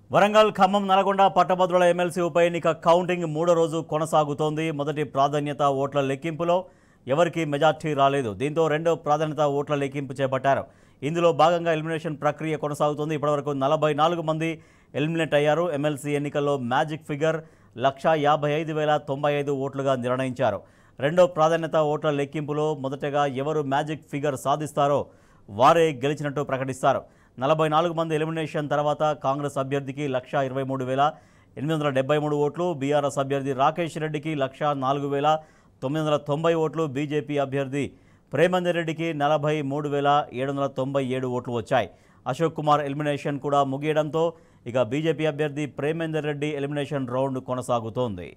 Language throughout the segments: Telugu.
వరంగల్ ఖమ్మం నల్గొండ పట్టభద్రుల ఎమ్మెల్సీ ఉప ఎన్నిక కౌంటింగ్ మూడో రోజు కొనసాగుతోంది మొదటి ప్రాధాన్యత ఓట్ల లెక్కింపులో ఎవరికీ మెజార్టీ రాలేదు దీంతో రెండో ప్రాధాన్యత ఓట్ల లెక్కింపు చేపట్టారు ఇందులో భాగంగా ఎలిమినేషన్ ప్రక్రియ కొనసాగుతోంది ఇప్పటివరకు నలభై నాలుగు మంది ఎలిమినేట్ అయ్యారు ఎమ్మెల్సీ ఎన్నికల్లో మ్యాజిక్ ఫిగర్ లక్షా యాభై ఐదు వేల తొంభై ఐదు ఓట్లుగా నిర్ణయించారు రెండో ప్రాధాన్యత ఓట్ల లెక్కింపులో మొదటగా ఎవరు మ్యాజిక్ ఫిగర్ సాధిస్తారో వారే గెలిచినట్టు ప్రకటిస్తారు నలభై నాలుగు మంది ఎలిమినేషన్ తర్వాత కాంగ్రెస్ అభ్యర్థికి లక్ష ఇరవై మూడు వేల ఎనిమిది వందల డెబ్బై మూడు ఓట్లు బీఆర్ఎస్ అభ్యర్థి రాకేష్ రెడ్డికి లక్ష నాలుగు వేల తొమ్మిది వందల తొంభై ఓట్లు బీజేపీ అభ్యర్థి ప్రేమందర్ రెడ్డికి నలభై మూడు వేల ఏడు వందల తొంభై ఏడు ఓట్లు వచ్చాయి అశోక్ కుమార్ ఎలిమినేషన్ కూడా ముగియడంతో ఇక బీజేపీ అభ్యర్థి ప్రేమేందర్ రెడ్డి ఎలిమినేషన్ రౌండ్ కొనసాగుతోంది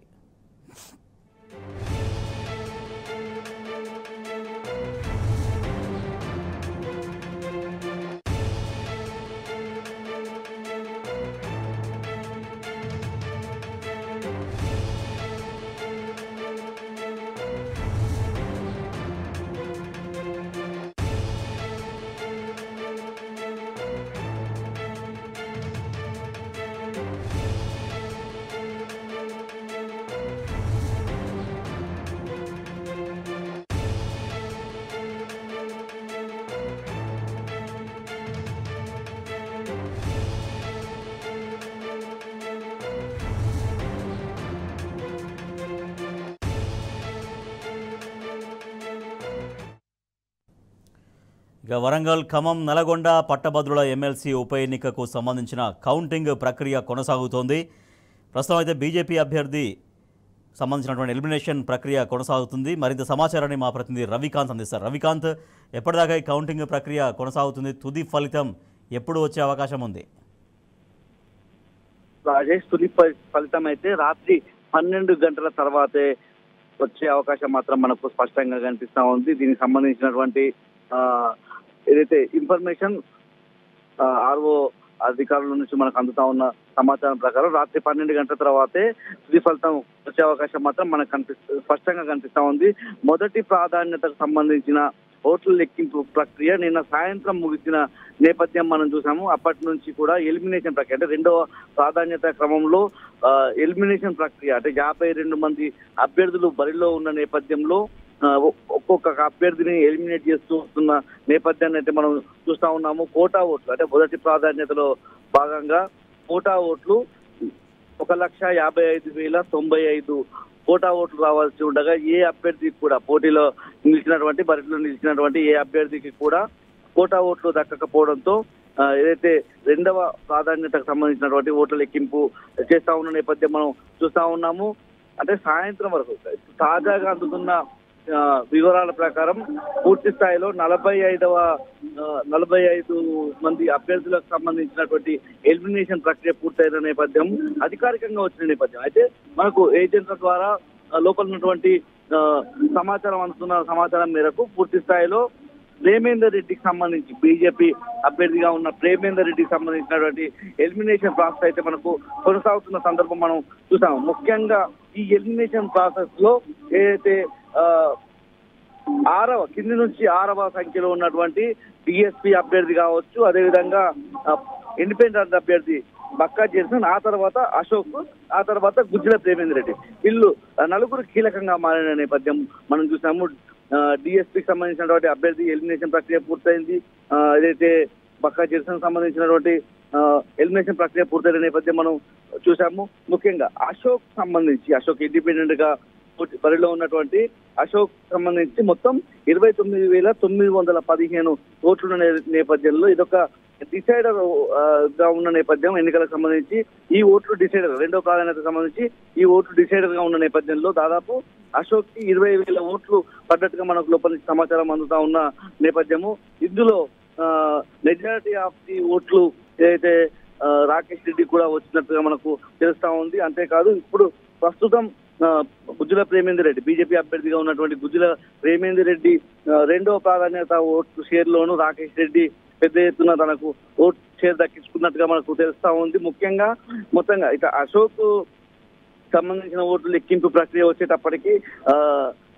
ఇక వరంగల్ ఖమ్మం నల్గొండ పట్టభద్రుల ఎమ్మెల్సీ ఉప ఎన్నికకు సంబంధించిన కౌంటింగ్ ప్రక్రియ కొనసాగుతోంది ప్రస్తుతం అయితే బీజేపీ అభ్యర్థి సంబంధించినటువంటి ఎలిమినేషన్ ప్రక్రియ కొనసాగుతుంది మరింత సమాచారాన్ని మా ప్రతినిధి రవికాంత్ అందిస్తారు రవికాంత్ ఎప్పటిదాకా ఈ కౌంటింగ్ ప్రక్రియ కొనసాగుతుంది తుది ఫలితం ఎప్పుడు వచ్చే అవకాశం ఉంది రాజేష్ తుది ఫ- ఫలితం అయితే రాత్రి పన్నెండు గంటల తర్వాతే వచ్చే అవకాశం మాత్రం మనకు స్పష్టంగా కనిపిస్తా ఉంది దీనికి సంబంధించినటువంటి ఆ, ఏదైతే ఇన్ఫర్మేషన్ ఆర్ఓ అధికారుల నుంచి మనకు అందుతా ఉన్న సమాచారం ప్రకారం రాత్రి పన్నెండు గంటల తర్వాతే తుది ఫలితం వచ్చే అవకాశం మాత్రం మనకు కనిపిస్తూ స్పష్టంగా కనిపిస్తా ఉంది మొదటి ప్రాధాన్యతకు సంబంధించిన ఓట్ల లెక్కింపు ప్రక్రియ నిన్న సాయంత్రం ముగిసిన నేపథ్యం మనం చూసాము అప్పటి నుంచి కూడా ఎలిమినేషన్ ప్రక్రియ అంటే రెండవ ప్రాధాన్యత క్రమంలో ఆ, ఎలిమినేషన్ ప్రక్రియ అంటే యాభై రెండు మంది అభ్యర్థులు బరిలో ఉన్న నేపథ్యంలో ఆ, ఒ- ఒక్కొక్క అభ్యర్థిని ఎలిమినేట్ చేస్తూ వస్తున్న నేపథ్యాన్ని అయితే మనం చూస్తా ఉన్నాము కోటా ఓట్లు అంటే మొదటి ప్రాధాన్యతలో భాగంగా కోటా ఓట్లు ఒక లక్ష యాభై ఐదు వేల తొంభై ఐదు కోటా ఓట్లు రావాల్సి ఉండగా ఏ అభ్యర్థికి కూడా పోటీలో నిలిచినటువంటి బరిలో నిలిచినటువంటి ఏ అభ్యర్థికి కూడా కోటా ఓట్లు దక్కకపోవడంతో ఆ, ఏదైతే రెండవ ప్రాధాన్యతకు సంబంధించినటువంటి ఓట్ల లెక్కింపు చేస్తా ఉన్న నేపథ్యం మనం చూస్తా ఉన్నాము అంటే సాయంత్రం వరకు తాజాగా అందుతున్న ఆ, వివరాల ప్రకారం పూర్తి స్థాయిలో నలభై ఐదవ ఆ, నలభై ఐదు మంది అభ్యర్థులకు సంబంధించినటువంటి ఎలిమినేషన్ ప్రక్రియ పూర్తయిన నేపథ్యం అధికారికంగా వచ్చిన నేపథ్యం అయితే మనకు ఏజెంట్ల ద్వారా ఆ, లోపల ఉన్నటువంటి ఆ, సమాచారం అందుతున్న సమాచారం మేరకు పూర్తి స్థాయిలో ప్రేమేందర్ రెడ్డికి సంబంధించి బీజేపీ అభ్యర్థిగా ఉన్న ప్రేమేందర్ రెడ్డికి సంబంధించినటువంటి ఎలిమినేషన్ ప్రాసెస్ అయితే మనకు కొనసాగుతున్న సందర్భం మనం చూసాము ముఖ్యంగా ఈ ఎలిమినేషన్ ప్రాసెస్ లో ఏదైతే ఆ, ఆరవ కింది నుంచి ఆరవ సంఖ్యలో ఉన్నటువంటి డిఎస్పీ అభ్యర్థి కావచ్చు అదేవిధంగా ఆ, ఇండిపెండెంట్ అభ్యర్థి బక్కా జెర్సన్ ఆ తర్వాత అశోక్ ఆ తర్వాత గుజ్జల ప్రేమేంద్ర రెడ్డి వీళ్ళు ఆ, నలుగురు కీలకంగా మారిన నేపథ్యం మనం చూసాము డిఎస్పీకి సంబంధించినటువంటి అభ్యర్థి ఎలిమినేషన్ ప్రక్రియ పూర్తయింది ఆ, ఏదైతే బక్కా జెర్సన్ సంబంధించినటువంటి ఆ, ఎలిమినేషన్ ప్రక్రియ పూర్తయిన నేపథ్యం మనం చూసాము ముఖ్యంగా అశోక్ సంబంధించి అశోక్ ఇండిపెండెంట్ గా పోటీ బరిలో ఉన్నటువంటి అశోక్ సంబంధించి మొత్తం ఇరవై తొమ్మిది వేల తొమ్మిది వందల పదిహేను ఓట్లున్న నే- నేపథ్యంలో ఇదొక డిసైడర్ ఆ, గా ఉన్న నేపథ్యం ఎన్నికలకు సంబంధించి ఈ ఓట్లు డిసైడర్ రెండో ప్రాధాన్యతకు సంబంధించి ఈ ఓట్లు డిసైడర్ గా ఉన్న నేపథ్యంలో దాదాపు అశోక్ కి ఇరవై వేల ఓట్లు పడ్డట్టుగా మనకు లోపల నుంచి సమాచారం అందుతా ఉన్న నేపథ్యము ఇందులో మెజారిటీ ఆఫ్ ది ఓట్లు ఏదైతే ఆ, రాకేష్ రెడ్డి కూడా వచ్చినట్టుగా మనకు తెలుస్తా ఉంది అంతేకాదు ఇప్పుడు ప్రస్తుతం ఆ, గుజ్జుల ప్రేమేందర్ రెడ్డి బీజేపీ అభ్యర్థిగా ఉన్నటువంటి గుజ్జుల ప్రేమేందర్ రెడ్డి ఆ, రెండవ ప్రాధాన్యత ఓటు షేర్ లోను రాకేష్ రెడ్డి పెద్ద ఎత్తున తనకు ఓట్ షేర్ దక్కించుకున్నట్టుగా మనకు తెలుస్తా ఉంది ముఖ్యంగా మొత్తంగా ఇక అశోక్ సంబంధించిన ఓట్లు లెక్కింపు ప్రక్రియ వచ్చేటప్పటికి ఆ,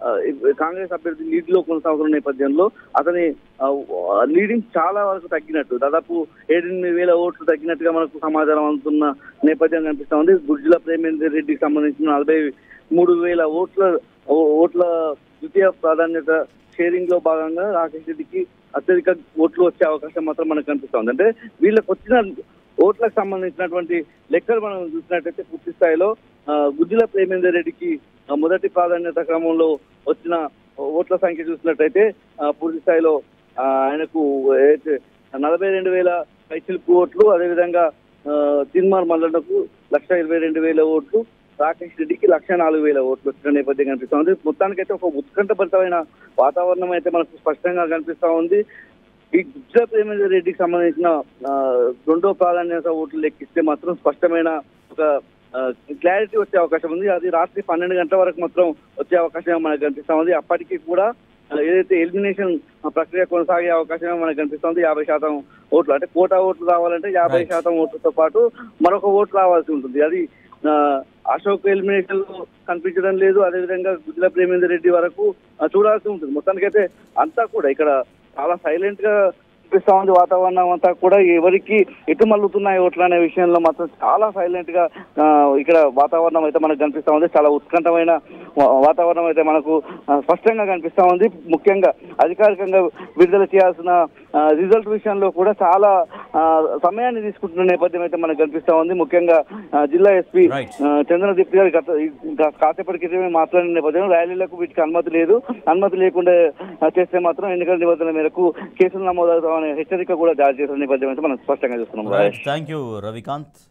ఆ, కాంగ్రెస్ అభ్యర్థి లీడ్ లో కొనసాగుతున్న నేపథ్యంలో అతని లీడింగ్ చాలా వరకు తగ్గినట్టు దాదాపు ఏడెనిమిది వేల ఓట్లు తగ్గినట్టుగా మనకు సమాచారం అందుతున్న నేపథ్యం కనిపిస్తా ఉంది గుజ్జుల ప్రేమేందర్ రెడ్డికి సంబంధించిన నలభై మూడు వేల ఓట్ల ఓ- ఓట్ల ద్వితీయ ప్రాధాన్యత షేరింగ్ లో భాగంగా రాకేష్ రెడ్డికి అత్యధిక ఓట్లు వచ్చే అవకాశం మాత్రం మనకు కనిపిస్తుంది అంటే వీళ్ళకి వచ్చిన ఓట్లకు సంబంధించినటువంటి లెక్కలు మనం చూసినట్టయితే పూర్తి స్థాయిలో ఆ, గుజ్జుల ప్రేమేందర్ రెడ్డికి ఆ, మొదటి ప్రాధాన్యత క్రమంలో వచ్చిన ఓట్ల సంఖ్య చూసినట్టయితే ఆ, పూర్తి స్థాయిలో ఆ, ఆయనకు ఏదైతే నలభై రెండు వేల పైచిలుపు ఓట్లు అదేవిధంగా ఆ, తిన్మార్ మల్లన్నకు లక్ష ఇరవై రెండు వేల ఓట్లు రాకేష్ రెడ్డికి లక్ష నాలుగు వేల ఓట్లు వచ్చిన నేపథ్యం కనిపిస్తుంది మొత్తానికైతే ఒక ఉత్కంఠభరితమైన వాతావరణం అయితే మనకు స్పష్టంగా కనిపిస్తా ఉంది ఈ గుజ్జ ప్రేమేందర్ రెడ్డికి సంబంధించిన ఆ, రెండో ప్రాధాన్యత ఓట్లు లెక్కిస్తే మాత్రం స్పష్టమైన ఒక క్లారిటీ వచ్చే అవకాశం ఉంది అది రాత్రి పన్నెండు గంటల వరకు మాత్రం వచ్చే అవకాశం మనకు కనిపిస్తా ఉంది అప్పటికి కూడా ఆ, ఏదైతే ఎలిమినేషన్ ప్రక్రియ కొనసాగే అవకాశం మనకు కనిపిస్తుంది యాభై శాతం ఓట్లు అంటే కోటా ఓట్లు రావాలంటే యాభై Right. శాతం ఓట్లతో పాటు మరొక ఓటు రావాల్సి ఉంటుంది అది ఆ, అశోక్ ఎలిమినేషన్ లో కనిపించడం లేదు అదేవిధంగా గుజ్జల ప్రేమేందర్ రెడ్డి వరకు ఆ, చూడాల్సి ఉంటుంది మొత్తానికైతే అంతా కూడా ఇక్కడ చాలా సైలెంట్ గా కనిపిస్తా ఉంది వాతావరణం అంతా కూడా ఎవరికి ఎటు మల్లుతున్నాయి ఓట్లు అనే విషయంలో మాత్రం చాలా సైలెంట్ గా ఆ, ఇక్కడ వాతావరణం అయితే మనకు కనిపిస్తా ఉంది చాలా ఉత్కంఠమైన వా- వాతావరణం అయితే మనకు ఆ, స్పష్టంగా కనిపిస్తా ఉంది ముఖ్యంగా అధికారికంగా విడుదల చేయాల్సిన ఆ, రిజల్ట్ విషయంలో కూడా చాలా ఆ, సమయాన్ని తీసుకుంటున్న నేపథ్యం అయితే మనకు కనిపిస్తా ఉంది ముఖ్యంగా ఆ, జిల్లా ఎస్పీ Right. చంద్రదీప్ గారు గత ఇంకా కాసేపటి క్రితమే మాట్లాడిన నేపథ్యం ర్యాలీలకు వీటికి అనుమతి లేదు అనుమతి లేకుండా ఆ, చేస్తే మాత్రం ఎన్నికల నిబంధనల మేరకు కేసులు నమోదవుతామనే హెచ్చరిక కూడా జారీ చేసిన నేపథ్యం అయితే మనం స్పష్టంగా చూస్తున్నాం రైట్ థ్యాంక్ యూ రవికాంత్